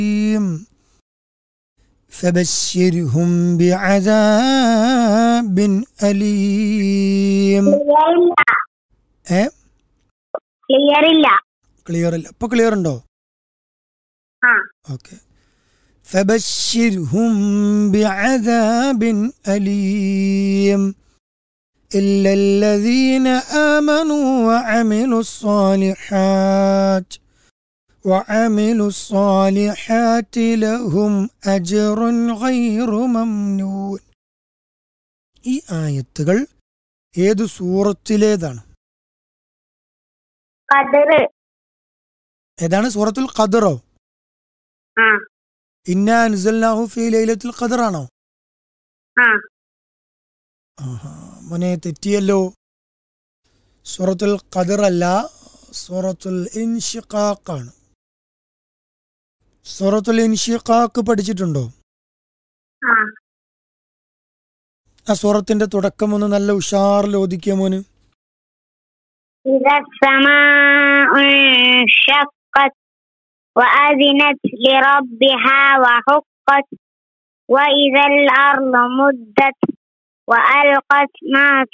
فبشرهم بعذاب أليم clear ഇല്ല ഏ clear ഇല്ല ക്ലിയർ ഇല്ല ഇപ്പൊ ക്ലിയർ ഉണ്ടോ ആ اوكي فبشرهم بعذاب أليم إلا الذين آمنوا وعملوا الصالحات وعملوا الصالحات لهم أجر غير ممنون ഈ ആയത്തുകൾ ഏത് സൂറത്തിലേതാണ് കതിർ ഏതാണ് സൂറത്തുൽ ഖദറോ ആ ഇന്നാ അൻസൽനാഹു ഫീ ലൈലത്തുൽ ഖദർ ആണോ ആ ആഹാ, മോനെ തെറ്റിയല്ലോ സൂറത്തുൽ ഖദർ അല്ല സൂറത്തുൽ ഇൻഷിഖാഖ് ആണ് സൂറത്തുൽ ഇൻഷിഖാഖ് പഠിച്ചിട്ടുണ്ടോ ആ ആ സൂറത്തിന്റെ തുടക്കം ഒന്ന് നല്ല ഉഷാറിൽ ഓദിക്കുക മോന് إذا السماء انشقت وأذنت لربها وحقت وإذا الأرض مدت وألقت ما